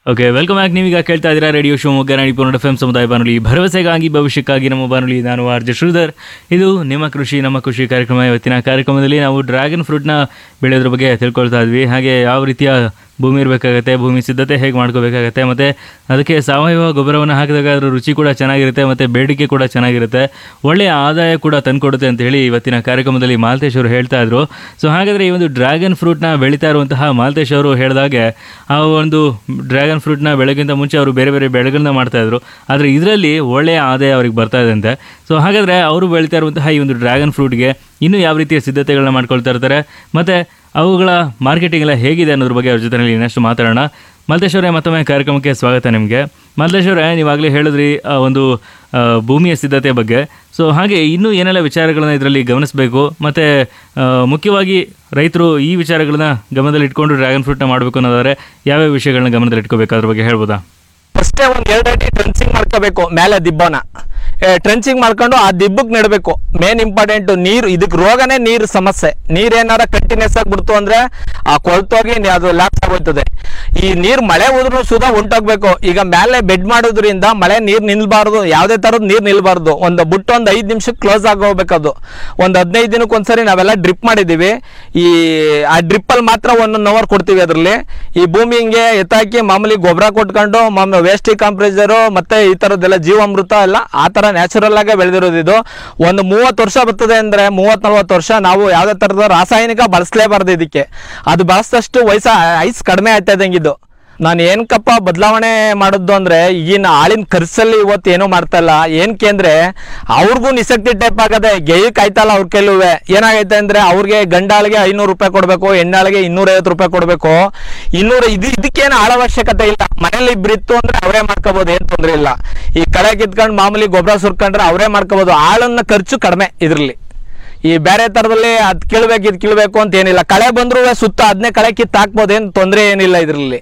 okay welcome back ನೀವೀಗ ಕೇಳ್ತಾ ಇದ್ದೀರಾ radio Shivamogga Nadipura F M ಸಮುದಾಯ ಬಾನುಲಿ ಭರವಸೆಗಾಗಿ ಭವಿಷ್ಯಕ್ಕಾಗಿ ನಮ್ಮ ಬಾನುಲಿ ನಾನು ಆರ್ ಜೆ ಶ್ರೀಧರ್ ಇದು ನಿಮ್ಮ ಕೃಷಿ ನಮ್ಮ ಕೃಷಿ ಕಾರ್ಯಕ್ರಮ ಇವತ್ತಿನ ಕಾರ್ಯಕ್ರಮದಲ್ಲಿ ನಾವು ಡ್ರ್ಯಾಗನ್ ಫ್ರೂಟ್ನ ಬೆಳೆಯೋದ್ರ ಬಗ್ಗೆ ತಿಳ್ಕೊಳ್ತಾ ಇದ್ವಿ ಹಾಗೆ ಯಾವ ರೀತಿಯ ಭೂಮಿ ಇರಬೇಕಾಗತ್ತೆ ಭೂಮಿ ಸಿದ್ಧತೆ ಹೇಗೆ ಮಾಡ್ಕೋಬೇಕಾಗತ್ತೆ ಮತ್ತು ಅದಕ್ಕೆ ಸಾವಯವ ಗೊಬ್ಬರವನ್ನು ಹಾಕಿದಾಗ ಅದರ ರುಚಿ ಕೂಡ ಚೆನ್ನಾಗಿರುತ್ತೆ ಮತ್ತು ಬೇಡಿಕೆ ಕೂಡ ಚೆನ್ನಾಗಿರುತ್ತೆ ಒಳ್ಳೆಯ ಆದಾಯ ಕೂಡ ತಂದುಕೊಡುತ್ತೆ ಅಂತ ಹೇಳಿ ಇವತ್ತಿನ ಕಾರ್ಯಕ್ರಮದಲ್ಲಿ ಮಾಲ್ತೇಶ್ ಅವರು ಹೇಳ್ತಾ ಇದ್ರು ಸೊ ಹಾಗಾದರೆ ಈ ಒಂದು ಡ್ರ್ಯಾಗನ್ ಫ್ರೂಟ್ನ ಬೆಳೀತಾ ಇರುವಂತಹ ಮಾಲ್ತೇಶ್ ಅವರು ಹೇಳಿದಾಗೆ ಆ ಒಂದು ಡ್ರ್ಯಾಗನ್ ಫ್ರೂಟ್ನ ಬೆಳೆಗಿಂತ ಮುಂಚೆ ಅವರು ಬೇರೆ ಬೇರೆ ಬೆಳೆಗಳನ್ನ ಮಾಡ್ತಾ ಇದ್ರು ಆದರೆ ಇದರಲ್ಲಿ ಒಳ್ಳೆಯ ಆದಾಯ ಅವ್ರಿಗೆ ಬರ್ತಾ ಇದೆ ಅಂತೆ ಸೊ ಹಾಗಾದರೆ ಅವರು ಬೆಳೀತಾ ಇರುವಂತಹ ಈ ಒಂದು ಡ್ರ್ಯಾಗನ್ ಫ್ರೂಟ್ಗೆ ಇನ್ನೂ ಯಾವ ರೀತಿಯ ಸಿದ್ಧತೆಗಳನ್ನ ಮಾಡ್ಕೊಳ್ತಾ ಇರ್ತಾರೆ ಮತ್ತು ಅವುಗಳ ಮಾರ್ಕೆಟಿಂಗ್ ಎಲ್ಲ ಹೇಗಿದೆ ಅನ್ನೋದ್ರ ಬಗ್ಗೆ ಅವ್ರ ಜೊತೆಯಲ್ಲಿ ಇನ್ನಷ್ಟು ಮಾತಾಡೋಣ ಮಲ್ತೇಶ್ವರೇ ಮತ್ತೊಮ್ಮೆ ಕಾರ್ಯಕ್ರಮಕ್ಕೆ ಸ್ವಾಗತ ನಿಮಗೆ ಮಲ್ತೇಶ್ವರೇ ನೀವಾಗಲೇ ಹೇಳಿದ್ರಿ ಆ ಒಂದು ಆ, ಭೂಮಿಯ ಸಿದ್ಧತೆ ಬಗ್ಗೆ ಸೊ ಹಾಗೆ ಇನ್ನೂ ಏನೆಲ್ಲ ವಿಚಾರಗಳನ್ನ ಇದರಲ್ಲಿ ಗಮನಿಸಬೇಕು ಮತ್ತು ಮುಖ್ಯವಾಗಿ ರೈತರು ಈ ವಿಚಾರಗಳನ್ನ ಗಮನದಲ್ಲಿ ಇಟ್ಕೊಂಡು ಡ್ರ್ಯಾಗನ್ ಫ್ರೂಟ್ನ ಮಾಡಬೇಕು ಅನ್ನೋದಾದ್ರೆ ಯಾವ್ಯಾವ ವಿಷಯಗಳನ್ನ ಗಮನದಲ್ಲಿ ಇಟ್ಕೋಬೇಕು ಅದ್ರ ಬಗ್ಗೆ ಹೇಳ್ಬೋದಾ ಫಸ್ಟೇ ಒಂದ್ ಎರಡು ಅಡಿ ಟ್ರೆನ್ಸಿಂಗ್ ಮಾಡ್ಕೋಬೇಕು ಮೇಲೆ ದಿಬ್ಬನ ಟ್ರೆನ್ಸಿಂಗ್ ಮಾಡ್ಕೊಂಡು ಆ ದಿಬ್ಬಕ್ಕೆ ನೆಡಬೇಕು ಮೇನ್ ಇಂಪಾರ್ಟೆಂಟ್ ನೀರು ಇದಕ್ಕೆ ರೋಗನೇ ನೀರು ಸಮಸ್ಯೆ ನೀರ್ ಏನಾರ ಕಂಟಿನ್ಯೂಸ್ ಆಗಿ ಬಿಡ್ತು ಅಂದ್ರೆ ಆ ಕೊಳ್ತೋಗಿ ನಿ- ಅದು ಲ್ಯಾಪ್ಸ್ ಆಗೋಯ್ತದೆ ಈ ನೀರ್ ಮಳೆ ಹೋದ್ರು ಸುಧಾ ಹೊಂಟೋಗ್ಬೇಕು ಈಗ ಮೇಲೆ ಬೆಡ್ ಮಾಡೋದ್ರಿಂದ ಮಳೆ ನೀರ್ ನಿಲ್ಬಾರ್ದು ಯಾವುದೇ ತರದ್ ನೀರ್ ನಿಲ್ಬಾರ್ದು ಒಂದು ಬುಟ್ಟು ಒಂದು ಐದು ನಿಮಿಷಕ್ಕೆ ಕ್ಲೋಸ್ ಆಗಿ ಹೋಗ್ಬೇಕದು ಒಂದು ಹದಿನೈದು ದಿನಕ್ಕೆ ಒಂದ್ಸರಿ ನಾವೆಲ್ಲ ಡ್ರಿಪ್ ಮಾಡಿದ್ದೀವಿ ಈ ಆ ಡ್ರಿಪ್ಪಲ್ಲಿ ಮಾತ್ರ ಒಂದೊಂದು ಅವರ್ ಕೊಡ್ತೀವಿ ಅದರಲ್ಲಿ ಈ ಭೂಮಿ ಹಿಂಗೆ ಎತ್ತಾಕಿ ಮಾಮೂಲಿ ಗೊಬ್ಬರ ಕೊಟ್ಕೊಂಡು ಮಾಮೂಲಿ ವೇಸ್ಟಿ ಕಾಂಪ್ರೆಸರು ಮತ್ತೆ ಈ ಥರದ್ದೆಲ್ಲ ಜೀವಾಮೃತ ಎಲ್ಲ ಆ ಥರ ನ್ಯಾಚುರಲ್ ಆಗೇ ಬೆಳೆದಿರೋದು ಇದು ಒಂದು ಮೂವತ್ತು ವರ್ಷ ಬರ್ತದೆ ಅಂದರೆ ಮೂವತ್ತು ನಲ್ವತ್ತು ವರ್ಷ ನಾವು ಯಾವುದೇ ಥರದ ರಾಸಾಯನಿಕ ಬಳಸಲೇಬಾರ್ದು ಇದಕ್ಕೆ ಅದು ಬಳಸಿದಷ್ಟು ವಯಸ್ಸ ಐಸ್ ಕಡಿಮೆ ಆಗ್ತಾ ಇದ್ದಂಗಿದ್ದು ನಾನು ಏನಕ್ಕಪ್ಪ ಬದಲಾವಣೆ ಮಾಡಿದ್ದು ಅಂದ್ರೆ ಈಗಿನ ಆಳಿನ ಖರ್ಚಲ್ಲಿ ಇವತ್ತು ಏನೂ ಮಾಡ್ತಾ ಇಲ್ಲ ಏನಕ್ಕೆ ಅಂದ್ರೆ ಅವ್ರಿಗೂ ನಿಸಕ್ತಿ ಟೈಪ್ ಆಗದೆ ಗೆಯ್ಯಕ್ಕೆ ಆಯ್ತಲ್ಲ ಅವ್ರ ಕೆಲವೇ ಏನಾಗೈತೆ ಅಂದ್ರೆ ಅವ್ರಿಗೆ ಗಂಡಾಳಿಗೆ ಐನೂರು ರೂಪಾಯಿ ಕೊಡಬೇಕು ಹೆಣ್ಣಾಳಿಗೆ ಇನ್ನೂರೈವತ್ತು ರೂಪಾಯಿ ಕೊಡಬೇಕು ಇನ್ನೂರು ಇದು ಇದಕ್ಕೇನು ಆಳ ಅವಶ್ಯಕತೆ ಇಲ್ಲ ಮನೇಲಿ ಇಬ್ರು ಇತ್ತು ಅಂದ್ರೆ ಅವರೇ ಮಾಡ್ಕೋಬಹುದು ಏನು ತೊಂದರೆ ಇಲ್ಲ ಈ ಕಳೆ ಕಿತ್ಕೊಂಡು ಮಾಮೂಲಿ ಗೊಬ್ಬರ ಸುರ್ಕೊಂಡ್ರೆ ಅವರೇ ಮಾಡ್ಕೋಬಹುದು ಆಳನ್ನ ಖರ್ಚು ಕಡಿಮೆ ಇದ್ರಲ್ಲಿ ಈ ಬೇರೆ ತರದಲ್ಲಿ ಅದ್ ಕೀಳ್ಬೇಕು ಇದು ಕೀಳ್ಬೇಕು ಅಂತ ಏನಿಲ್ಲ ಕಳೆ ಬಂದ್ರು ಸುತ್ತ ಅದನ್ನೇ ಕಳೆ ಕಿತ್ತು ಹಾಕ್ಬೋದು ಏನು ತೊಂದರೆ ಏನಿಲ್ಲ ಇದರಲ್ಲಿ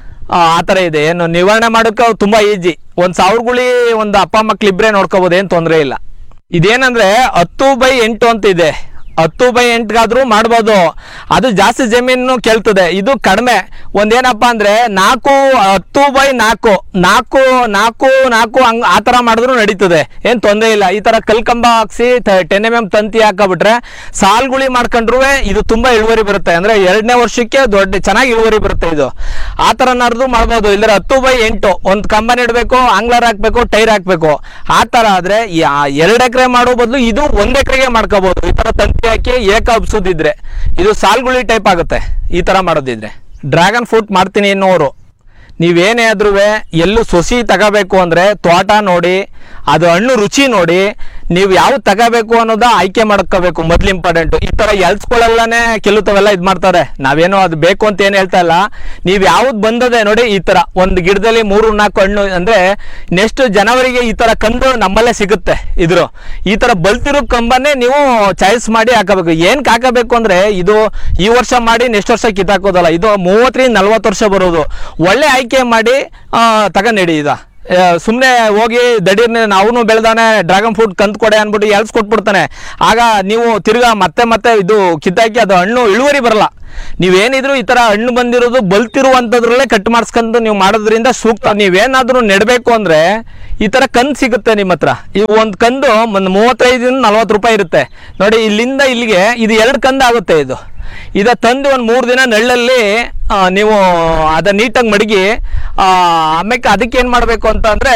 ಆ ಥರ ಇದೆ ಏನು ನಿವಾರಣೆ ಮಾಡೋಕೆ ತುಂಬಾ ಈಜಿ ಒಂದು ಸಾವಿರ ಗುಳಿ ಒಂದು ಅಪ್ಪ ಮಕ್ಳು ಇಬ್ಬರೇ ನೋಡ್ಕೋಬೋದು ಏನು ತೊಂದರೆ ಇಲ್ಲ ಇದೇನಂದ್ರೆ ಹತ್ತು ಬೈ ಎಂಟು ಅಂತ ಇದೆ ಹತ್ತು ಬೈ ಎಂಟ್ಗಾದ್ರೂ ಮಾಡ್ಬೋದು ಅದು ಜಾಸ್ತಿ ಜಮೀನು ಕೇಳ್ತದೆ ಇದು ಕಡಿಮೆ ಒಂದೇನಪ್ಪ ಅಂದ್ರೆ ನಾಲ್ಕು ಹತ್ತು ಬೈ ನಾಲ್ಕು ನಾಲ್ಕು ನಾಲ್ಕು ನಾಲ್ಕು ಹಂಗ್ ಆ ಥರ ಮಾಡಿದ್ರು ನಡೀತದೆ ಏನು ತೊಂದರೆ ಇಲ್ಲ ಈ ಥರ ಕಲ್ಕಂಬ ಹಾಕ್ಸಿ ಟೆನ್ ಎಮ್ ಎಮ್ ತಂತಿ ಹಾಕಬಿಟ್ರೆ ಸಾಲ್ಗುಳಿ ಮಾಡ್ಕೊಂಡ್ರು ಇದು ತುಂಬಾ ಇಳುವರಿ ಬರುತ್ತೆ ಅಂದ್ರೆ ಎರಡನೇ ವರ್ಷಕ್ಕೆ ದೊಡ್ಡ ಚೆನ್ನಾಗಿ ಇಳುವರಿ ಬರುತ್ತೆ ಇದು ಆ ಥರನಾದ್ರು ಮಾಡ್ಬೋದು ಇಲ್ಲದ್ರೆ ಹತ್ತು ಬೈ ಎಂಟು ಒಂದು ಕಂಬ ನೆಡಬೇಕು ಆಂಗ್ಲರ್ ಹಾಕ್ಬೇಕು ಟೈರ್ ಹಾಕ್ಬೇಕು ಆ ಥರ ಆದ್ರೆ ಎರಡು ಎಕರೆ ಮಾಡೋ ಬದಲು ಇದು ಒಂದ್ ಎಕರೆಗೆ ಮಾಡ್ಕೋಬಹುದು ಈ ತರ ತಂತಿ ಹಾಕಿ ಏಕ ಹಬ್ಸೋದಿದ್ರೆ ಇದು ಸಾಲ್ಗುಳಿ ಟೈಪ್ ಆಗುತ್ತೆ ಈ ತರ ಮಾಡೋದಿದ್ರೆ ಡ್ರ್ಯಾಗನ್ ಫ್ರೂಟ್ ಮಾಡ್ತೀನಿ ಅನ್ನೋರು ನೀವೇನೇ ಆದ್ರೂ ಎಲ್ಲೂ ಸೊಸಿ ತಗೋಬೇಕು ಅಂದ್ರೆ ತೋಟ ನೋಡಿ ಅದು ಹಣ್ಣು ರುಚಿ ನೋಡಿ ನೀವು ಯಾವ್ದು ತಗೋಬೇಕು ಅನ್ನೋದ ಆಯ್ಕೆ ಮಾಡ್ಕೋಬೇಕು ಮೊದ್ಲು ಇಂಪಾರ್ಟೆಂಟ್ ಈ ತರ ಎಲ್ಸ್ಕೊಳ್ಳಲ್ಲೇ ಕೆಲವು ಇದು ಮಾಡ್ತಾರೆ ನಾವೇನೋ ಅದು ಬೇಕು ಅಂತ ಏನು ಹೇಳ್ತಾ ಇಲ್ಲ ನೀವು ಯಾವ್ದು ಬಂದದೆ ನೋಡಿ ಈ ತರ ಒಂದು ಗಿಡದಲ್ಲಿ ಮೂರು ನಾಲ್ಕು ಹಣ್ಣು ಅಂದ್ರೆ ನೆಕ್ಸ್ಟ್ ಜನವರಿಗೆ ಈ ತರ ಕಂದು ನಮ್ಮಲ್ಲೇ ಸಿಗುತ್ತೆ ಇದ್ರು ಈ ತರ ಬಲ್ತಿರೋ ಕಂಬನ್ನೇ ನೀವು ಚಾಯ್ಸ್ ಮಾಡಿ ಹಾಕಬೇಕು ಏನಕ್ಕೆ ಹಾಕಬೇಕು ಅಂದ್ರೆ ಇದು ಈ ವರ್ಷ ಮಾಡಿ ನೆಕ್ಸ್ಟ್ ವರ್ಷ ಕಿತ್ತಾಕೋದಲ್ಲ ಇದು ಮೂವತ್ತರಿಂದ ನಲ್ವತ್ತು ವರ್ಷ ಬರೋದು ಒಳ್ಳೆ ಆಯ್ಕೆ ಮಾಡಿ ತಗೊಂಡಿಡಿ ಇದ ಸುಮ್ಮನೆ ಹೋಗಿ ದಡೀರ್ನೆ ನಾವು ಬೆಳೆದಾನೆ ಡ್ರ್ಯಾಗನ್ ಫ್ರೂಟ್ ಕಂತ್ ಕೊಡೆ ಅಂದ್ಬಿಟ್ಟು ಎಲ್ಸ್ ಕೊಟ್ಬಿಡ್ತಾನೆ ಆಗ ನೀವು ತಿರ್ಗಾ ಮತ್ತೆ ಮತ್ತೆ ಇದು ಕಿತ್ತಾಕಿ ಅದು ಹಣ್ಣು ಇಳುವರಿ ಬರಲ್ಲ ನೀವೇನಿದ್ರು ಈ ತರ ಹಣ್ಣು ಬಂದಿರೋದು ಬಲ್ತಿರುವಂಥದ್ರಲ್ಲೇ ಕಟ್ ಮಾಡಿಸ್ಕೊಂಡು ನೀವು ಮಾಡೋದ್ರಿಂದ ಸೂಕ್ತ ನೀವೇನಾದ್ರೂ ನೆಡಬೇಕು ಅಂದ್ರೆ ಈ ತರ ಕಂದ್ ಸಿಗುತ್ತೆ ನಿಮ್ಮ ಹತ್ರ ಈ ಒಂದು ಕಂದು ಒಂದು ಮೂವತ್ತೈದರಿಂದ ನಲ್ವತ್ತು ರೂಪಾಯಿ ಇರುತ್ತೆ ನೋಡಿ ಇಲ್ಲಿಂದ ಇಲ್ಲಿಗೆ ಇದು ಎರಡು ಕಂದು ಆಗುತ್ತೆ ಇದು ಇದ ತಂದು ಒಂದು ಮೂರು ದಿನ ನೆಳ್ಳಲ್ಲಿ ಆ, ನೀವು ಅದ ನೀಟಾಗಿ ಮಡಗಿ ಆ, ಆಮೇಲೆ ಅದಕ್ಕೆ ಏನು ಮಾಡಬೇಕು ಅಂತ ಅಂದರೆ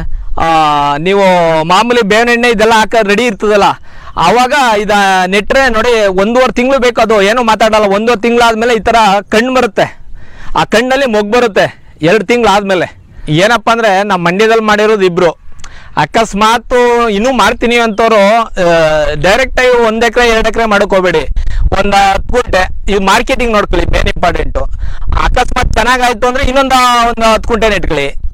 ನೀವು ಮಾಮೂಲಿ ಬೇವಿನ ಎಣ್ಣೆ ಇದೆಲ್ಲ ಹಾಕ ರೆಡಿ ಇರ್ತದಲ್ಲ ಆವಾಗ ಇದ ನೆಟ್ರೆ ನೋಡಿ ಒಂದೂವರೆ ತಿಂಗಳು ಬೇಕು ಅದು ಏನು ಮಾತಾಡಲ್ಲ ಒಂದೂವರೆ ತಿಂಗಳಾದ್ಮೇಲೆ ಈ ಥರ ಕಣ್ಣು ಬರುತ್ತೆ ಆ ಕಣ್ಣಲ್ಲಿ ಮೊಗ್ಗು ಬರುತ್ತೆ ಎರಡು ತಿಂಗಳಾದ್ಮೇಲೆ ಏನಪ್ಪ ಅಂದರೆ ನಮ್ಮ ಮಂಡ್ಯದಲ್ಲಿ ಮಾಡಿರೋದು ಇಬ್ರು ಅಕಸ್ಮಾತ್ ಇನ್ನೂ ಮಾಡ್ತೀನಿ ಅಂತವ್ರು ಡೈರೆಕ್ಟಾಗಿ ಒಂದು ಎಕರೆ ಎರಡು ಎಕರೆ ಮಾಡಕ್ ಹೋಗ್ಬೇಡಿ ಒಂದು ಹತ್ತು ಗುಂಟೆ ಇದು ಮಾರ್ಕೆಟಿಂಗ್ ನೋಡ್ಕೊಳ್ಳಿ ಮೇನ್ ಇಂಪಾರ್ಟೆಂಟು ಅಕಸ್ಮಾತ್ ಚೆನ್ನಾಗಾಯ್ತು ಅಂದ್ರೆ ಇನ್ನೊಂದು ಒಂದು ಹತ್ತು ಗುಂಟೆ ನೆಟ್ಕೊಳ್ಳಿ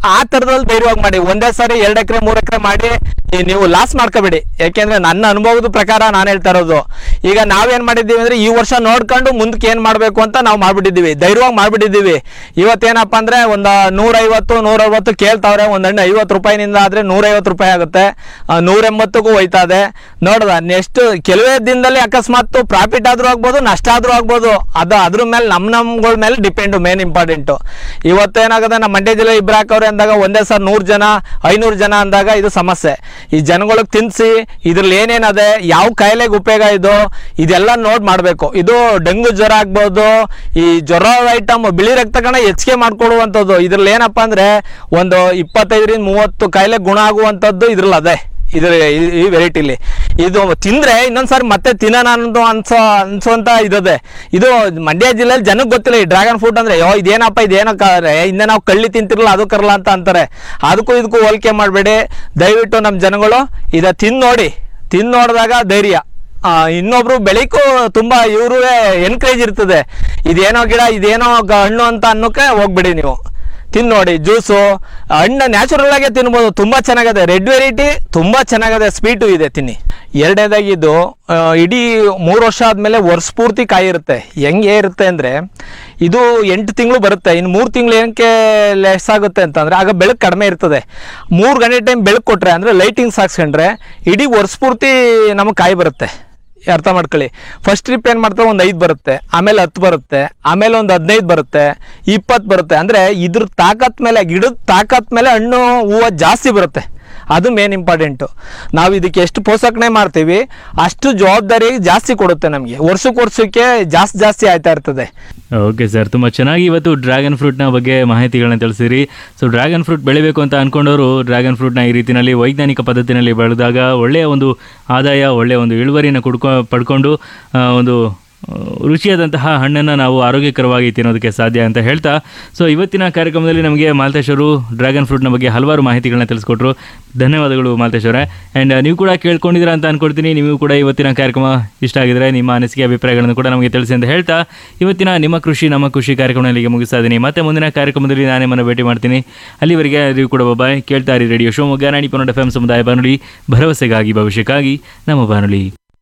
ಆ ತರದಲ್ಲಿ ಧೈರ್ಯವಾಗಿ ಮಾಡಿ ಒಂದೇ ಸಾರಿ ಎರಡು ಎಕರೆ ಮೂರು ಎಕರೆ ಮಾಡಿ ಈ ನೀವು ಲಾಸ್ ಮಾಡ್ಕೋಬೇಡಿ ಯಾಕೆಂದ್ರೆ ನನ್ನ ಅನುಭವದ ಪ್ರಕಾರ ನಾನು ಹೇಳ್ತಾ ಇರೋದು ಈಗ ನಾವೇನ್ ಮಾಡಿದ್ದೀವಿ ಅಂದ್ರೆ ಈ ವರ್ಷ ನೋಡ್ಕೊಂಡು ಮುಂದಕ್ಕೆ ಏನ್ ಮಾಡಬೇಕು ಅಂತ ನಾವು ಮಾಡ್ಬಿಟ್ಟಿದ್ದೀವಿ ಧೈರ್ಯವಾಗಿ ಮಾಡ್ಬಿಟ್ಟಿದ್ದೀವಿ ಇವತ್ತೇನಪ್ಪ ಅಂದ್ರೆ ಒಂದು ನೂರೈವತ್ತು ನೂರೈವತ್ತು ಕೇಳ್ತಾವ್ರೆ ಒಂದ್ ಹಣ್ಣು ಐವತ್ತು ರೂಪಾಯಿನಿಂದ ಆದ್ರೆ ನೂರೈವತ್ತು ರೂಪಾಯಿ ಆಗುತ್ತೆ ಆ, ನೂರ ಎಂಬತ್ತಕ್ಕೂ ಹೋಯ್ತಾ ಇದೆ ನೋಡ್ದ ನೆಕ್ಸ್ಟ್ ಕೆಲವೇ ದಿನದಲ್ಲಿ ಅಕಸ್ಮಾತ್ ಪ್ರಾಫಿಟ್ ಆದ್ರೂ ಆಗ್ಬೋದು ನಷ್ಟ ಆದ್ರೂ ಆಗ್ಬೋದು ಅದು ಅದ್ರ ಮೇಲೆ ನಮ್ ನಮ್ಗಳ ಮೇಲೆ ಡಿಪೆಂಡ್ ಮೇನ್ ಇಂಪಾರ್ಟೆಂಟ್ ಇವತ್ತೇನಾಗದೆ ನಮ್ಮ ಮಂಡ್ಯ ಜಿಲ್ಲೆ ಇಬ್ರು ಹಾಕವ್ರೆ ಅಂದಾಗ ಒಂದೇ ಸರ್ ನೂರು ಜನ ಐನೂರು ಜನ ಅಂದಾಗ ಇದು ಸಮಸ್ಯೆ ಈ ಜನಗಳಿಗೆ ತಿನ್ಸಿ ಇದ್ರಲ್ಲಿ ಏನೇನದೆ ಯಾವ ಕಾಯಿಲೆಗೆ ಉಪಯೋಗ ಇದು ಇದೆಲ್ಲ ನೋಡ್ ಮಾಡಬೇಕು ಇದು ಡೆಂಗು ಜ್ವರ ಆಗ್ಬೋದು ಈ ಜ್ವರ ಐಟಮ್ ಬಿಳಿ ರಕ್ತ ಕಣ ಹೆಚ್ಚಿಗೆ ಮಾಡ್ಕೊಡುವಂಥದ್ದು ಇದ್ರಲ್ಲಿ ಏನಪ್ಪಾ ಅಂದ್ರೆ ಒಂದು ಇಪ್ಪತ್ತೈದರಿಂದ ಮೂವತ್ತು ಕಾಯಿಲೆ ಗುಣ ಆಗುವಂಥದ್ದು ಇದ್ರಲ್ಲಿ ಅದೇ ಇದ್ರ ಈ- ಈ ವೆರೈಟಿಲಿ ಇದು ತಿಂದ್ರೆ ಇನ್ನೊಂದ್ಸಾರಿ ಮತ್ತೆ ತಿನ್ನೋಣ ಅನ್ನೋದು ಅನ್ಸೋ ಅನ್ಸೋಂತ ಇರೋದೆ ಇದು ಮಂಡ್ಯ ಜಿಲ್ಲೆಯಲ್ಲಿ ಜನಕ್ಕೆ ಗೊತ್ತಿಲ್ಲ ಈ ಡ್ರ್ಯಾಗನ್ ಫ್ರೂಟ್ ಅಂದ್ರೆ ಯೋ ಇದೇನಪ್ಪ ಇದೇನೋ ಹಿಂದೆ ನಾವು ಕಳ್ಳಿ ತಿಂತಿರಲ್ಲ ಅದು ಕರಲ್ಲ ಅಂತ ಅಂತಾರೆ ಅದಕ್ಕೂ ಇದಕ್ಕೂ ಹೋಲಿಕೆ ಮಾಡಬೇಡಿ ದಯವಿಟ್ಟು ನಮ್ಮ ಜನಗಳು ಇದ ತಿಂದು ನೋಡಿ ತಿಂದು ನೋಡಿದಾಗ ಧೈರ್ಯ ಆ, ಇನ್ನೊಬ್ರು ಬೆಳಿಕು ತುಂಬಾ ಇವ್ರೂ ಎನ್ಕರೇಜ್ ಇರ್ತದೆ ಇದೇನೋ ಗಿಡ ಇದೇನೋ ಗ- ಹಣ್ಣು ಅಂತ ಅನ್ನೋಕೆ ಹೋಗ್ಬಿಡಿ ನೀವು ತಿನ್ ನೋಡಿ ಜ್ಯೂಸು ಹಣ್ಣು ನ್ಯಾಚುರಲ್ ಆಗೇ ತಿನ್ಬೋದು ತುಂಬಾ ಚೆನ್ನಾಗಿದೆ ರೆಡ್ ವೆರೈಟಿ ತುಂಬಾ ಚೆನ್ನಾಗಿದೆ ಸ್ವೀಟು ಇದೆ ತಿನ್ನಿ ಎರಡನೇದಾಗಿ ಇದು ಆ, ಇಡೀ ಮೂರು ವರ್ಷ ಆದ್ಮೇಲೆ ವರ್ಷ ಪೂರ್ತಿ ಕಾಯಿ ಇರುತ್ತೆ ಹೆಂಗೆ ಇರುತ್ತೆ ಅಂದ್ರೆ ಇದು ಎಂಟು ತಿಂಗಳು ಬರುತ್ತೆ ಇನ್ನು ಮೂರು ತಿಂಗಳು ಏನಕ್ಕೆ ಲೆಸ್ ಆಗುತ್ತೆ ಅಂತಂದ್ರೆ ಆಗ ಬೆಳಕು ಕಡಿಮೆ ಇರ್ತದೆ ಮೂರು ಗಂಟೆ ಟೈಮ್ ಬೆಳಕು ಕೊಟ್ರೆ ಅಂದ್ರೆ ಲೈಟಿಂಗ್ಸ್ ಹಾಕ್ಸ್ಕೊಂಡ್ರೆ ಇಡೀ ವರ್ಷ ಪೂರ್ತಿ ನಮಗೆ ಕಾಯಿ ಬರುತ್ತೆ ಅರ್ಥ ಮಾಡ್ಕೊಳ್ಳಿ ಫಸ್ಟ್ ಟ್ರಿಪ್ ಏನು ಮಾಡ್ತಾರೆ ಒಂದು ಐದು ಬರುತ್ತೆ ಆಮೇಲೆ ಹತ್ತು ಬರುತ್ತೆ ಆಮೇಲೆ ಒಂದು ಹದಿನೈದು ಬರುತ್ತೆ ಇಪ್ಪತ್ತು ಬರುತ್ತೆ ಅಂದರೆ ಇದ್ರ ತಾಕತ್ ಮೇಲೆ ಗಿಡದ ತಾಕತ್ ಮೇಲೆ ಹಣ್ಣು ಹೂವು ಜಾಸ್ತಿ ಬರುತ್ತೆ ಅದು ಮೇನ್ ಇಂಪಾರ್ಟೆಂಟು ನಾವು ಇದಕ್ಕೆ ಎಷ್ಟು ಪೋಷಣೆ ಮಾಡ್ತೀವಿ ಅಷ್ಟು ಜವಾಬ್ದಾರಿ ಜಾಸ್ತಿ ಕೊಡುತ್ತೆ ನಮಗೆ ವರ್ಷಕ್ಕೆ ವರ್ಷಕ್ಕೆ ಜಾಸ್ತಿ ಜಾಸ್ತಿ ಆಯ್ತಾ ಇರ್ತದೆ ಓಕೆ ಸರ್ ತುಂಬ ಚೆನ್ನಾಗಿ ಇವತ್ತು ಡ್ರ್ಯಾಗನ್ ಫ್ರೂಟ್ನ ಬಗ್ಗೆ ಮಾಹಿತಿಗಳನ್ನ ತಿಳಿಸಿರಿ ಸೊ ಡ್ರ್ಯಾಗನ್ ಫ್ರೂಟ್ ಬೆಳಿಬೇಕು ಅಂತ ಅಂದ್ಕೊಂಡವರು ಡ್ರ್ಯಾಗನ್ ಫ್ರೂಟ್ನ ಈ ರೀತಿಯಲ್ಲಿ ವೈಜ್ಞಾನಿಕ ಪದ್ಧತಿನಲ್ಲಿ ಬೆಳೆದಾಗ ಒಳ್ಳೆಯ ಒಂದು ಆದಾಯ ಒಳ್ಳೆಯ ಒಂದು ಇಳುವರಿನ ಕುಡ್ಕೊ ಪಡ್ಕೊಂಡು ಆ, ಒಂದು ಆ, ರುಚಿಯಾದಂತಹ ಹಣ್ಣನ್ನು ನಾವು ಆರೋಗ್ಯಕರವಾಗಿ ತಿನ್ನೋದಕ್ಕೆ ಸಾಧ್ಯ ಅಂತ ಹೇಳ್ತಾ ಸೊ ಇವತ್ತಿನ ಕಾರ್ಯಕ್ರಮದಲ್ಲಿ ನಮಗೆ ಮಾಲ್ತೇಶ್ ಅವರು ಡ್ರ್ಯಾಗನ್ ಫ್ರೂಟ್ನ ಬಗ್ಗೆ ಹಲವಾರು ಮಾಹಿತಿಗಳನ್ನ ತಿಳಿಸ್ಕೊಟ್ರು ಧನ್ಯವಾದಗಳು ಮಾಲ್ತೇಶ್ ಅವರೇ ಆ್ಯಂಡ್ ನೀವು ಕೂಡ ಕೇಳ್ಕೊಂಡಿದ್ದೀರಾ ಅಂತ ಅನ್ಕೊಳ್ತೀನಿ ನೀವು ಕೂಡ ಇವತ್ತಿನ ಕಾರ್ಯಕ್ರಮ ಇಷ್ಟ ಆಗಿದ್ರೆ ನಿಮ್ಮ ಅನಿಸಿಕೆ ಅಭಿಪ್ರಾಯಗಳನ್ನು ಕೂಡ ನಮಗೆ ತಿಳಿಸಿ ಅಂತ ಹೇಳ್ತಾ ಇವತ್ತಿನ ನಿಮ್ಮ ಕೃಷಿ ನಮ್ಮ ಕೃಷಿ ಕಾರ್ಯಕ್ರಮ ಇಲ್ಲಿಗೆ ಮುಗಿಸ್ತಾ ಇದ್ದೀನಿ ಮತ್ತೆ ಮುಂದಿನ ಕಾರ್ಯಕ್ರಮದಲ್ಲಿ ನಾನೇ ಮನ ಭೇಟಿ ಮಾಡ್ತೀನಿ ಅಲ್ಲಿವರೆಗೆ ನೀವು ಕೂಡ ಬಾಯ್ ಕೇಳ್ತಾ ಇರಿ ರೇಡಿಯೋ ಶಿವಮೊಗ್ಗ ನಾಡಿ ಪನ್ನಡ ಎಫ್ ಎಂ ಸಮುದಾಯ ಬಾನುಲಿ ಭರವಸೆಗಾಗಿ ಭವಿಷ್ಯಕ್ಕಾಗಿ ನಮ್ಮ ಬಾನುಲಿ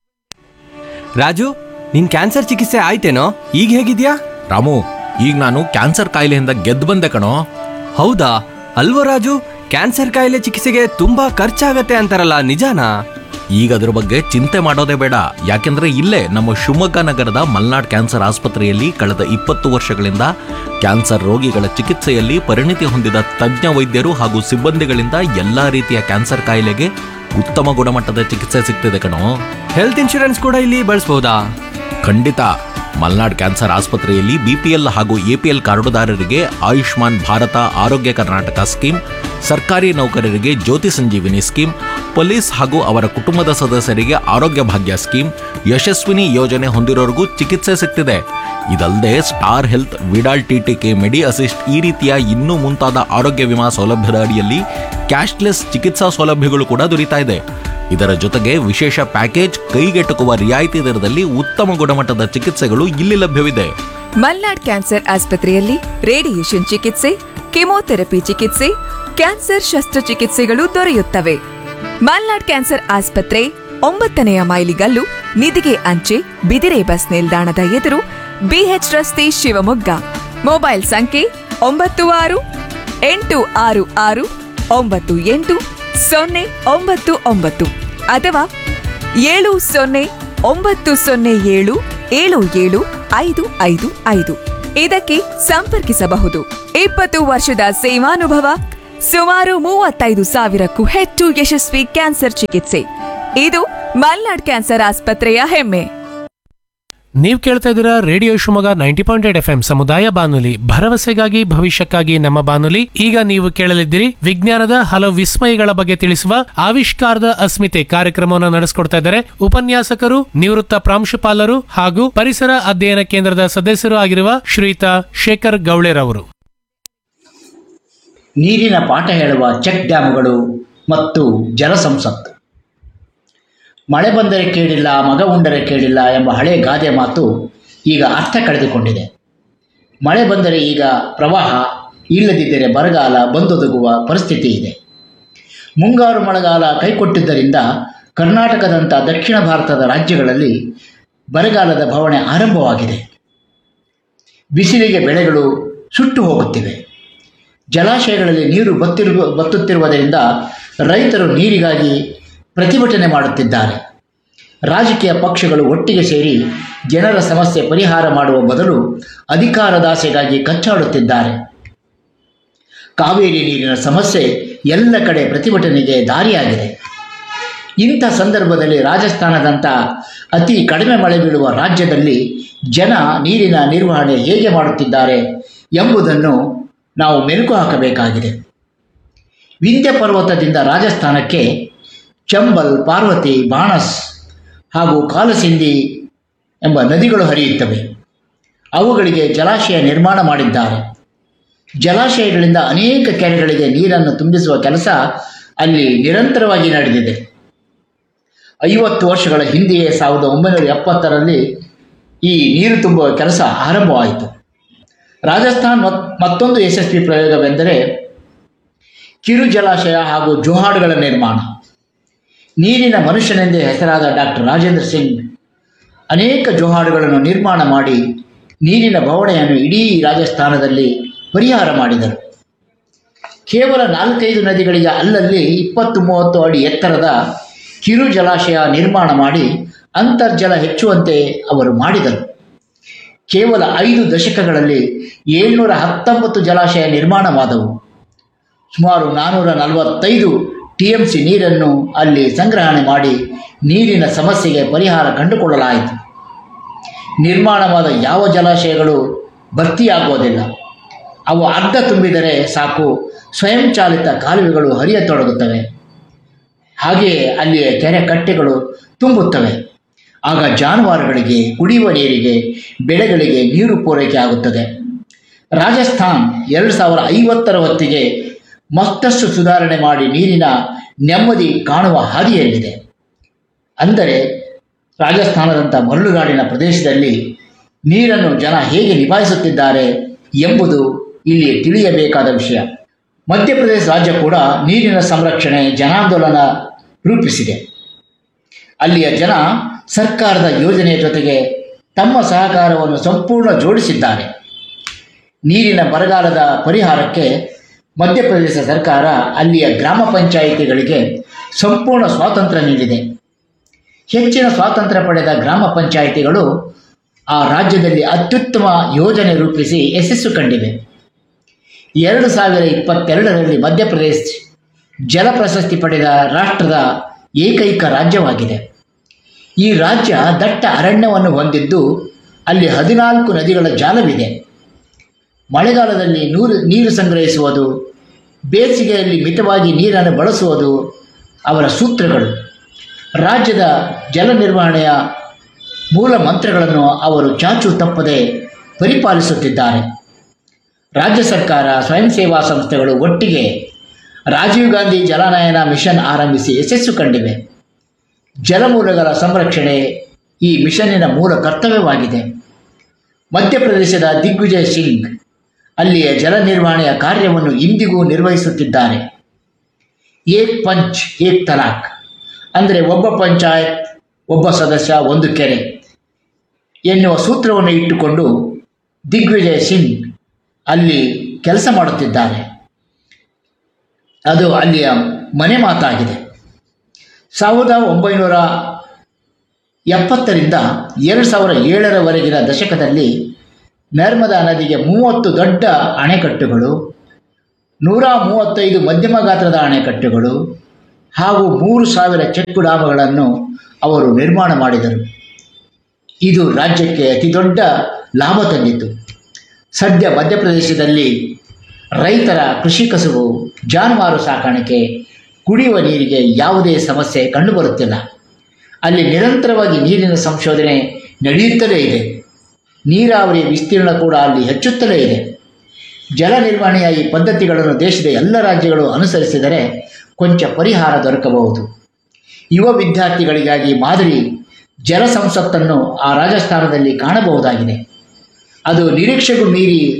ರಾಜು ನಿನ್ ಕ್ಯಾನ್ಸರ್ ಚಿಕಿತ್ಸೆ ಆಯ್ತೇನೋ ಈಗ ಹೇಗಿದ್ಯಾ ರಾಮು ಈಗ ನಾನು ಕ್ಯಾನ್ಸರ್ ಕಾಯಿಲೆಯಿಂದ ಗೆದ್ದು ಬಂದೆ ಕಣೋ ಹೌದಾ ಅಲ್ವೋ ರಾಜು ಕ್ಯಾನ್ಸರ್ ಕಾಯಿಲೆ ಚಿಕಿತ್ಸೆಗೆ ತುಂಬಾ ಖರ್ಚಾಗತ್ತೆ ಅಂತಾರಲ್ಲ ನಿಜಾನಾ ಈಗ ಅದ್ರ ಬಗ್ಗೆ ಚಿಂತೆ ಮಾಡೋದೇ ಬೇಡ ಯಾಕೆಂದ್ರೆ ಇಲ್ಲೇ ನಮ್ಮ ಶಿವಮೊಗ್ಗ ನಗರದ ಮಲ್ನಾಡ್ ಕ್ಯಾನ್ಸರ್ ಆಸ್ಪತ್ರೆಯಲ್ಲಿ ಕಳೆದ ಇಪ್ಪತ್ತು ವರ್ಷಗಳಿಂದ ಕ್ಯಾನ್ಸರ್ ರೋಗಿಗಳ ಚಿಕಿತ್ಸೆಯಲ್ಲಿ ಪರಿಣಿತಿ ಹೊಂದಿದ ತಜ್ಞ ವೈದ್ಯರು ಹಾಗೂ ಸಿಬ್ಬಂದಿಗಳಿಂದ ಎಲ್ಲಾ ರೀತಿಯ ಕ್ಯಾನ್ಸರ್ ಕಾಯಿಲೆಗೆ ಉತ್ತಮ ಗುಣಮಟ್ಟದ ಚಿಕಿತ್ಸೆ ಸಿಗ್ತಿದೆ ಕಣೋ ಹೆಲ್ತ್ ಇನ್ಶೂರೆನ್ಸ್ ಕೂಡ ಇಲ್ಲಿ ಬಳಸ್ಬೋದಾ ಖಂಡಿತ ಮಲ್ನಾಡ್ ಕ್ಯಾನ್ಸರ್ ಆಸ್ಪತ್ರೆಯಲ್ಲಿ ಬಿಪಿಎಲ್ ಹಾಗೂ ಎಪಿಎಲ್ ಕಾರ್ಡುದಾರರಿಗೆ ಆಯುಷ್ಮಾನ್ ಭಾರತ ಆರೋಗ್ಯ ಕರ್ನಾಟಕ ಸ್ಕೀಮ್ ಸರ್ಕಾರಿ ನೌಕರರಿಗೆ ಜ್ಯೋತಿ ಸಂಜೀವಿನಿ ಸ್ಕೀಮ್ ಪೊಲೀಸ್ ಹಾಗೂ ಅವರ ಕುಟುಂಬದ ಸದಸ್ಯರಿಗೆ ಆರೋಗ್ಯ ಭಾಗ್ಯ ಸ್ಕೀಮ್ ಯಶಸ್ವಿನಿ ಯೋಜನೆ ಹೊಂದಿರೋರಿಗೂ ಚಿಕಿತ್ಸೆ ಸಿಗ್ತಿದೆ ಇದಲ್ಲದೆ star health Vidal TTK medi assist ಈ ರೀತಿಯ ಇನ್ನೂ ಮುಂತಾದ ಆರೋಗ್ಯ ವಿಮಾ ಸೌಲಭ್ಯದ ಅಡಿಯಲ್ಲಿ ಕ್ಯಾಶ್ಲೆಸ್ ಚಿಕಿತ್ಸಾ ಸೌಲಭ್ಯಗಳು ಕೂಡ ದೊರೀತಾ ಇದೆ ಇದರ ಜೊತೆಗೆ ವಿಶೇಷ ಪ್ಯಾಕೇಜ್ ಕೈಗೆಟುಕುವ ರಿಯಾಯಿತಿ ದರದಲ್ಲಿ ಉತ್ತಮ ಗುಣಮಟ್ಟದ ಚಿಕಿತ್ಸೆಗಳು ಇಲ್ಲಿ ಲಭ್ಯವಿದೆ ಮಲ್ನಾಡ್ ಕ್ಯಾನ್ಸರ್ ಆಸ್ಪತ್ರೆಯಲ್ಲಿ ರೇಡಿಯೇಷನ್ ಚಿಕಿತ್ಸೆ ಕೆಮೊಥೆರಪಿ ಚಿಕಿತ್ಸೆ ಕ್ಯಾನ್ಸರ್ ಶಸ್ತ್ರಚಿಕಿತ್ಸೆಗಳು ದೊರೆಯುತ್ತವೆ ಮಲ್ನಾಡ್ ಕ್ಯಾನ್ಸರ್ ಆಸ್ಪತ್ರೆ ಒಂಬತ್ತನೆಯ ಮೈಲಿಗಲ್ಲು ನಿಧಿಗೆ ಅಂಚೆ ಬಿದಿರೆ ಬಸ್ ನಿಲ್ದಾಣದ ಎದುರು ಬಿಎಚ್ ರಸ್ತೆ ಶಿವಮೊಗ್ಗ ಮೊಬೈಲ್ ಸಂಖ್ಯೆ ಒಂಬತ್ತು ಆರು ಎಂಟು ಆರು ಆರು ಒಂಬತ್ತು ಎಂಟು ಸೊನ್ನೆ ಒಂಬತ್ತು ಒಂಬತ್ತು ಅಥವಾ ಏಳು ಸೊನ್ನೆ ಒಂಬತ್ತು ಸೊನ್ನೆ ಏಳು ಏಳು ಏಳು ಐದು ಐದು ಐದು ಇದಕ್ಕೆ ಸಂಪರ್ಕಿಸಬಹುದು ಇಪ್ಪತ್ತು ವರ್ಷದ ಸೇವಾನುಭವ ಸುಮಾರು ಮೂವತ್ತೈದು ಸಾವಿರಕ್ಕೂ ಹೆಚ್ಚು ಯಶಸ್ವಿ ಕ್ಯಾನ್ಸರ್ ಚಿಕಿತ್ಸೆ ಇದು ಮಲ್ನಾಡ್ ಕ್ಯಾನ್ಸರ್ ಆಸ್ಪತ್ರೆಯ ಹೆಮ್ಮೆ ನೀವು ಕೇಳ್ತಾ ಇದ್ದೀರಾ radio Shivamogga ninety point eight F M ಸಮುದಾಯ ಬಾನುಲಿ ಭರವಸೆಗಾಗಿ ಭವಿಷ್ಯಕ್ಕಾಗಿ ನಮ್ಮ ಬಾನುಲಿ ಈಗ ನೀವು ಕೇಳಲಿದ್ದೀರಿ ವಿಜ್ಞಾನದ ಹಲವು ವಿಸ್ಮಯಗಳ ಬಗ್ಗೆ ತಿಳಿಸುವ ಆವಿಷ್ಕಾರದ ಅಸ್ಮಿತೆ ಕಾರ್ಯಕ್ರಮವನ್ನು ನಡೆಸಿಕೊಡ್ತಾ ಇದ್ದಾರೆ ಉಪನ್ಯಾಸಕರು ನಿವೃತ್ತ ಪ್ರಾಂಶುಪಾಲರು ಹಾಗೂ ಪರಿಸರ ಅಧ್ಯಯನ ಕೇಂದ್ರದ ಸದಸ್ಯರು ಆಗಿರುವ ಶ್ರೀಯುತ ಶೇಖರ್ ಗೌಳೆರವರು ನೀರಿನ ಪಾಠ ಹೇಳುವ ಚೆಕ್ ಡ್ಯಾಮ್ಗಳು ಮತ್ತು ಜಲ ಸಂಸತ್ತು ಮಳೆ ಬಂದರೆ ಕೇಳಿಲ್ಲ ಮಗ ಉಂಡರೆ ಕೇಳಿಲ್ಲ ಎಂಬ ಹಳೆ ಗಾದೆ ಮಾತು ಈಗ ಅರ್ಥ ಕಳೆದುಕೊಂಡಿದೆ ಮಳೆ ಬಂದರೆ ಈಗ ಪ್ರವಾಹ ಇಲ್ಲದಿದ್ದರೆ ಬರಗಾಲ ಬಂದೊದಗುವ ಪರಿಸ್ಥಿತಿ ಇದೆ ಮುಂಗಾರು ಮಳೆಗಾಲ ಕೈಕೊಟ್ಟಿದ್ದರಿಂದ ಕರ್ನಾಟಕದಂಥ ದಕ್ಷಿಣ ಭಾರತದ ರಾಜ್ಯಗಳಲ್ಲಿ ಬರಗಾಲದ ಭವಣೆ ಆರಂಭವಾಗಿದೆ ಬಿಸಿಲಿಗೆ ಬೆಳೆಗಳು ಸುಟ್ಟು ಹೋಗುತ್ತಿವೆ ಜಲಾಶಯಗಳಲ್ಲಿ ನೀರು ಬತ್ತಿರುವ ಬತ್ತುತ್ತಿರುವುದರಿಂದ ರೈತರು ನೀರಿಗಾಗಿ ಪ್ರತಿಭಟನೆ ಮಾಡುತ್ತಿದ್ದಾರೆ ರಾಜಕೀಯ ಪಕ್ಷಗಳು ಒಟ್ಟಿಗೆ ಸೇರಿ ಜನರ ಸಮಸ್ಯೆ ಪರಿಹಾರ ಮಾಡುವ ಬದಲು ಅಧಿಕಾರದಾಸೆಗಾಗಿ ಕಚ್ಚಾಡುತ್ತಿದ್ದಾರೆ ಕಾವೇರಿ ನೀರಿನ ಸಮಸ್ಯೆ ಎಲ್ಲ ಕಡೆ ಪ್ರತಿಭಟನೆಗೆ ದಾರಿಯಾಗಿದೆ ಇಂಥ ಸಂದರ್ಭದಲ್ಲಿ ರಾಜಸ್ಥಾನದಂಥ ಅತಿ ಕಡಿಮೆ ಮಳೆ ಬೀಳುವ ರಾಜ್ಯದಲ್ಲಿ ಜನ ನೀರಿನ ನಿರ್ವಹಣೆ ಹೇಗೆ ಮಾಡುತ್ತಿದ್ದಾರೆ ಎಂಬುದನ್ನು ನಾವು ಮೆಲುಕು ಹಾಕಬೇಕಾಗಿದೆ ವಿಂಧ್ಯ ಪರ್ವತದಿಂದ ರಾಜಸ್ಥಾನಕ್ಕೆ ಚಂಬಲ್ ಪಾರ್ವತಿ ಬಾಣಸ್ ಹಾಗೂ ಕಾಲಸಿಂದಿ ಎಂಬ ನದಿಗಳು ಹರಿಯುತ್ತವೆ ಅವುಗಳಿಗೆ ಜಲಾಶಯ ನಿರ್ಮಾಣ ಮಾಡಿದ್ದಾರೆ ಜಲಾಶಯಗಳಿಂದ ಅನೇಕ ಕೆರೆಗಳಿಗೆ ನೀರನ್ನು ತುಂಬಿಸುವ ಕೆಲಸ ಅಲ್ಲಿ ನಿರಂತರವಾಗಿ ನಡೆದಿದೆ ಐವತ್ತು ವರ್ಷಗಳ ಹಿಂದೆಯೇ ಸಾವಿರದ ಒಂಬೈನೂರ ಎಪ್ಪತ್ತರಲ್ಲಿ ಈ ನೀರು ತುಂಬುವ ಕೆಲಸ ಆರಂಭವಾಯಿತು ರಾಜಸ್ಥಾನ್ ಮತ್ ಮತ್ತೊಂದು ಯಶಸ್ವಿ ಪ್ರಯೋಗವೆಂದರೆ ಕಿರು ಜಲಾಶಯ ಹಾಗೂ ಜೋಹಾಡ್ಗಳ ನಿರ್ಮಾಣ ನೀರಿನ ಮನುಷ್ಯನೆಂದೇ ಹೆಸರಾದ ಡಾಕ್ಟರ್ ರಾಜೇಂದ್ರ ಸಿಂಗ್ ಅನೇಕ ಜೋಹಾಡುಗಳನ್ನು ನಿರ್ಮಾಣ ಮಾಡಿ ನೀರಿನ ಬವಣೆಯನ್ನು ಇಡೀ ರಾಜಸ್ಥಾನದಲ್ಲಿ ಪರಿಹಾರ ಮಾಡಿದರು ಕೇವಲ ನಾಲ್ಕೈದು ನದಿಗಳಿಗೆ ಅಲ್ಲಲ್ಲಿ ಇಪ್ಪತ್ತು ಮೂವತ್ತು ಅಡಿ ಎತ್ತರದ ಕಿರು ಜಲಾಶಯ ನಿರ್ಮಾಣ ಮಾಡಿ ಅಂತರ್ಜಲ ಹೆಚ್ಚುವಂತೆ ಅವರು ಮಾಡಿದರು ಕೇವಲ ಐದು ದಶಕಗಳಲ್ಲಿ ಏಳ್ನೂರ ಹತ್ತೊಂಬತ್ತು ಜಲಾಶಯ ನಿರ್ಮಾಣವಾದವು ಸುಮಾರು ನಾನ್ನೂರ ನಲವತ್ತೈದು ಟಿ ಎಂ ಸಿ ನೀರನ್ನು ಅಲ್ಲಿ ಸಂಗ್ರಹಣೆ ಮಾಡಿ ನೀರಿನ ಸಮಸ್ಯೆಗೆ ಪರಿಹಾರ ಕಂಡುಕೊಳ್ಳಲಾಯಿತು ನಿರ್ಮಾಣವಾದ ಯಾವ ಜಲಾಶಯಗಳು ಭರ್ತಿಯಾಗುವುದಿಲ್ಲ ಅವು ಅರ್ಧ ತುಂಬಿದರೆ ಸಾಕು ಸ್ವಯಂಚಾಲಿತ ಕಾಲುವೆಗಳು ಹರಿಯತೊಡಗುತ್ತವೆ ಹಾಗೆಯೇ ಅಲ್ಲಿಯ ಕೆರೆ ಕಟ್ಟೆಗಳು ತುಂಬುತ್ತವೆ ಆಗ ಜಾನುವಾರುಗಳಿಗೆ ಕುಡಿಯುವ ನೀರಿಗೆ ಬೆಳೆಗಳಿಗೆ ನೀರು ಪೂರೈಕೆ ಆಗುತ್ತದೆ ರಾಜಸ್ಥಾನ್ ಎರಡು ಸಾವಿರ ಐವತ್ತರ ಹೊತ್ತಿಗೆ ಮತ್ತಷ್ಟು ಸುಧಾರಣೆ ಮಾಡಿ ನೀರಿನ ನೆಮ್ಮದಿ ಕಾಣುವ ಹಾದಿಯಲ್ಲಿದೆ ಅಂದರೆ ರಾಜಸ್ಥಾನದಂಥ ಮರಳುಗಾಡಿನ ಪ್ರದೇಶದಲ್ಲಿ ನೀರನ್ನು ಜನ ಹೇಗೆ ನಿಭಾಯಿಸುತ್ತಿದ್ದಾರೆ ಎಂಬುದು ಇಲ್ಲಿ ತಿಳಿಯಬೇಕಾದ ವಿಷಯ ಮಧ್ಯಪ್ರದೇಶ ರಾಜ್ಯ ಕೂಡ ನೀರಿನ ಸಂರಕ್ಷಣೆ ಜನಾಂದೋಲನ ರೂಪಿಸಿದೆ ಅಲ್ಲಿಯ ಜನ ಸರ್ಕಾರದ ಯೋಜನೆಯ ಜೊತೆಗೆ ತಮ್ಮ ಸಹಕಾರವನ್ನು ಸಂಪೂರ್ಣ ಜೋಡಿಸಿದ್ದಾರೆ ನೀರಿನ ಬರಗಾಲದ ಪರಿಹಾರಕ್ಕೆ ಮಧ್ಯಪ್ರದೇಶ ಸರ್ಕಾರ ಅಲ್ಲಿಯ ಗ್ರಾಮ ಪಂಚಾಯಿತಿಗಳಿಗೆ ಸಂಪೂರ್ಣ ಸ್ವಾತಂತ್ರ್ಯ ನೀಡಿದೆ ಹೆಚ್ಚಿನ ಸ್ವಾತಂತ್ರ್ಯ ಪಡೆದ ಗ್ರಾಮ ಪಂಚಾಯಿತಿಗಳು ಆ ರಾಜ್ಯದಲ್ಲಿ ಅತ್ಯುತ್ತಮ ಯೋಜನೆ ರೂಪಿಸಿ ಯಶಸ್ಸು ಕಂಡಿವೆ ಎರಡು ಸಾವಿರ ಇಪ್ಪತ್ತೆರಡರಲ್ಲಿ ಮಧ್ಯಪ್ರದೇಶ ಜಲ ಪ್ರಶಸ್ತಿ ಪಡೆದ ರಾಷ್ಟ್ರದ ಏಕೈಕ ರಾಜ್ಯವಾಗಿದೆ ಈ ರಾಜ್ಯ ದಟ್ಟ ಅರಣ್ಯವನ್ನು ಹೊಂದಿದ್ದು ಅಲ್ಲಿ ಹದಿನಾಲ್ಕು ನದಿಗಳ ಜಾಲವಿದೆ ಮಳೆಗಾಲದಲ್ಲಿ ನೂರು ನೀರು ಸಂಗ್ರಹಿಸುವುದು ಬೇಸಿಗೆಯಲ್ಲಿ ಮಿತವಾಗಿ ನೀರನ್ನು ಬಳಸುವುದು ಅವರ ಸೂತ್ರಗಳು ರಾಜ್ಯದ ಜಲ ನಿರ್ವಹಣೆಯ ಮೂಲ ಮಂತ್ರಗಳನ್ನು ಅವರು ಚಾಚು ತಪ್ಪದೆ ಪರಿಪಾಲಿಸುತ್ತಿದ್ದಾರೆ ರಾಜ್ಯ ಸರ್ಕಾರ ಸ್ವಯಂ ಸೇವಾ ಸಂಸ್ಥೆಗಳು ಒಟ್ಟಿಗೆ ರಾಜೀವ್ ಗಾಂಧಿ ಜಲನಯನ ಮಿಷನ್ ಆರಂಭಿಸಿ ಯಶಸ್ಸು ಕಂಡಿವೆ ಜಲಮೂಲಗಳ ಸಂರಕ್ಷಣೆ ಈ ಮಿಷನ್ನಿನ ಮೂಲ ಕರ್ತವ್ಯವಾಗಿದೆ ಮಧ್ಯಪ್ರದೇಶದ ದಿಗ್ವಿಜಯ್ ಸಿಂಗ್ ಅಲ್ಲಿಯ ಜಲ ನಿರ್ವಹಣೆಯ ಕಾರ್ಯವನ್ನು ಇಂದಿಗೂ ನಿರ್ವಹಿಸುತ್ತಿದ್ದಾರೆ ಏಕ್ ಪಂಚ್ ಏಕ್ ತಲಾಕ್ ಅಂದರೆ ಒಬ್ಬ ಪಂಚಾಯತ್ ಒಬ್ಬ ಸದಸ್ಯ ಒಂದು ಕೆರೆ ಎನ್ನುವ ಸೂತ್ರವನ್ನು ಇಟ್ಟುಕೊಂಡು ದಿಗ್ವಿಜಯ್ ಸಿಂಗ್ ಅಲ್ಲಿ ಕೆಲಸ ಮಾಡುತ್ತಿದ್ದಾರೆ ಅದು ಅಲ್ಲಿಯ ಮನೆ ಮಾತಾಗಿದೆ ಸಾವಿರದ ಒಂಬೈನೂರ ಎಪ್ಪತ್ತರಿಂದ ಎರಡು ಸಾವಿರ ಏಳರವರೆಗಿನ ದಶಕದಲ್ಲಿ ನರ್ಮದಾ ನದಿಗೆ ಮೂವತ್ತು ದೊಡ್ಡ ಅಣೆಕಟ್ಟುಗಳು ನೂರ ಮೂವತ್ತೈದು ಮಧ್ಯಮ ಗಾತ್ರದ ಅಣೆಕಟ್ಟುಗಳು ಹಾಗೂ ಮೂರು ಸಾವಿರ ಚೆಕ್ಕು ಡಾಮಗಳನ್ನು ಅವರು ನಿರ್ಮಾಣ ಮಾಡಿದರು ಇದು ರಾಜ್ಯಕ್ಕೆ ಅತಿ ದೊಡ್ಡ ಲಾಭ ತಂದಿತು ಸದ್ಯ ಮಧ್ಯಪ್ರದೇಶದಲ್ಲಿ ರೈತರ ಕೃಷಿ ಕಸುಬು ಜಾನುವಾರು ಸಾಕಾಣಿಕೆ ಕುಡಿಯುವ ನೀರಿಗೆ ಯಾವುದೇ ಸಮಸ್ಯೆ ಕಂಡುಬರುತ್ತಿಲ್ಲ ಅಲ್ಲಿ ನಿರಂತರವಾಗಿ ನೀರಿನ ಸಂಶೋಧನೆ ನಡೆಯುತ್ತಲೇ ಇದೆ ನೀರಾವರಿ ವಿಸ್ತೀರ್ಣ ಕೂಡ ಅಲ್ಲಿ ಹೆಚ್ಚುತ್ತಲೇ ಇದೆ ಜಲ ನಿರ್ವಹಣೆಯ ಈ ಪದ್ಧತಿಗಳನ್ನು ದೇಶದ ಎಲ್ಲ ರಾಜ್ಯಗಳು ಅನುಸರಿಸಿದರೆ ಕೊಂಚ ಪರಿಹಾರ ದೊರಕಬಹುದು ಯುವ ವಿದ್ಯಾರ್ಥಿಗಳಿಗಾಗಿ ಮಾದರಿ ಜಲ ಸಂಸತ್ತನ್ನು ಆ ರಾಜಸ್ಥಾನದಲ್ಲಿ ಕಾಣಬಹುದಾಗಿದೆ ಅದು ನಿರೀಕ್ಷೆಗೂ ಮೀರಿ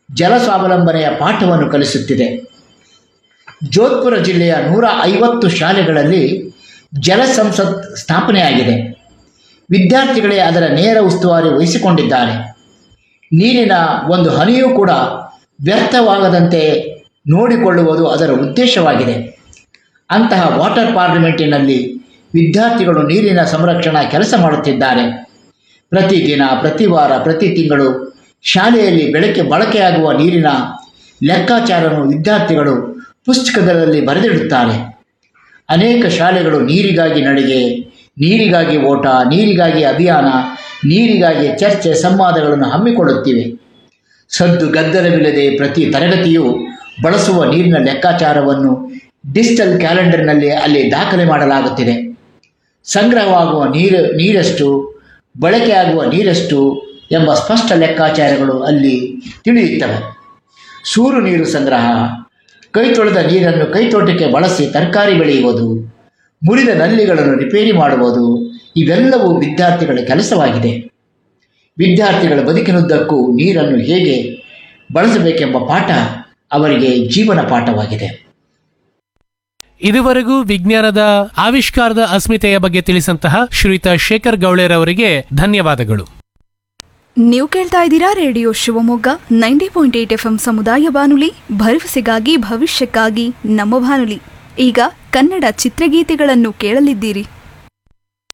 ಜಲ ಸ್ವಾವಲಂಬನೆಯ ಪಾಠವನ್ನು ಕಲಿಸುತ್ತಿದೆ ಜೋಧ್ಪುರ ಜಿಲ್ಲೆಯ ನೂರ ಐವತ್ತು ಶಾಲೆಗಳಲ್ಲಿ ಜಲ ಸಂಸತ್ ಸ್ಥಾಪನೆಯಾಗಿದೆ ವಿದ್ಯಾರ್ಥಿಗಳೇ ಅದರ ನೇರ ಉಸ್ತುವಾರಿ ವಹಿಸಿಕೊಂಡಿದ್ದಾರೆ ನೀರಿನ ಒಂದು ಹನಿಯೂ ಕೂಡ ವ್ಯರ್ಥವಾಗದಂತೆ ನೋಡಿಕೊಳ್ಳುವುದು ಅದರ ಉದ್ದೇಶವಾಗಿದೆ ಅಂತಹ ವಾಟರ್ ಪಾರ್ಲಿಮೆಂಟಿನಲ್ಲಿ ವಿದ್ಯಾರ್ಥಿಗಳು ನೀರಿನ ಸಂರಕ್ಷಣಾ ಕೆಲಸ ಮಾಡುತ್ತಿದ್ದಾರೆ ಪ್ರತಿದಿನ ಪ್ರತಿ ವಾರ ಪ್ರತಿ ತಿಂಗಳು ಶಾಲೆಯಲ್ಲಿ ಬೆಳಕೆ ಬಳಕೆಯಾಗುವ ನೀರಿನ ಲೆಕ್ಕಾಚಾರವನ್ನು ವಿದ್ಯಾರ್ಥಿಗಳು ಪುಸ್ತಕದಲ್ಲಿ ಬರೆದಿಡುತ್ತಾರೆ ಅನೇಕ ಶಾಲೆಗಳು ನೀರಿಗಾಗಿ ನಡಿಗೆ ನೀರಿಗಾಗಿ ಓಟ ನೀರಿಗಾಗಿ ಅಭಿಯಾನ ನೀರಿಗಾಗಿ ಚರ್ಚೆ ಸಂವಾದಗಳನ್ನು ಹಮ್ಮಿಕೊಳ್ಳುತ್ತಿವೆ ಸದ್ದು ಗದ್ದಲವಿಲ್ಲದೆ ಪ್ರತಿ ತರಗತಿಯು ಬಳಸುವ ನೀರಿನ ಲೆಕ್ಕಾಚಾರವನ್ನು ಡಿಜಿಟಲ್ ಕ್ಯಾಲೆಂಡರ್ನಲ್ಲಿ ಅಲ್ಲಿ ದಾಖಲೆ ಮಾಡಲಾಗುತ್ತಿದೆ ಸಂಗ್ರಹವಾಗುವ ನೀರು ನೀರೆಷ್ಟು ಬಳಕೆಯಾಗುವ ನೀರೆಷ್ಟು ಎಂಬ ಸ್ಪಷ್ಟ ಲೆಕ್ಕಾಚಾರಗಳು ಅಲ್ಲಿ ತಿಳಿಯುತ್ತವೆ ಸೂರು ನೀರು ಸಂಗ್ರಹ ಕೈ ತೊಳೆದ ನೀರನ್ನು ಕೈತೋಟಕ್ಕೆ ಬಳಸಿ ತರಕಾರಿ ಬೆಳೆಯುವುದು ಮುರಿದ ನಲ್ಲಿಗಳನ್ನು ರಿಪೇರಿ ಮಾಡುವುದು ಇವೆಲ್ಲವೂ ವಿದ್ಯಾರ್ಥಿಗಳ ಕೆಲಸವಾಗಿದೆ ವಿದ್ಯಾರ್ಥಿಗಳ ಬದುಕಿನುದ್ದಕ್ಕೂ ನೀರನ್ನು ಹೇಗೆ ಬಳಸಬೇಕೆಂಬ ಪಾಠ ಅವರಿಗೆ ಜೀವನ ಪಾಠವಾಗಿದೆ ಇದುವರೆಗೂ ವಿಜ್ಞಾನದ ಆವಿಷ್ಕಾರದ ಅಸ್ಮಿತೆಯ ಬಗ್ಗೆ ತಿಳಿಸಂತಹ ಶ್ರೀಯುತ ಶೇಖರ್ ಗೌಳೆರವರಿಗೆ ಧನ್ಯವಾದಗಳು ನೀವು ಕೇಳ್ತಾ ಇದ್ದೀರಾ radio Shivamogga ninety point eight F M ಸಮುದಾಯ ಬಾನುಲಿ ಭರವಸೆಗಾಗಿ ಭವಿಷ್ಯಕ್ಕಾಗಿ ನಮ್ಮ ಬಾನುಲಿ ಈಗ ಕನ್ನಡ ಚಿತ್ರಗೀತೆಗಳನ್ನು ಕೇಳಲಿದ್ದೀರಿ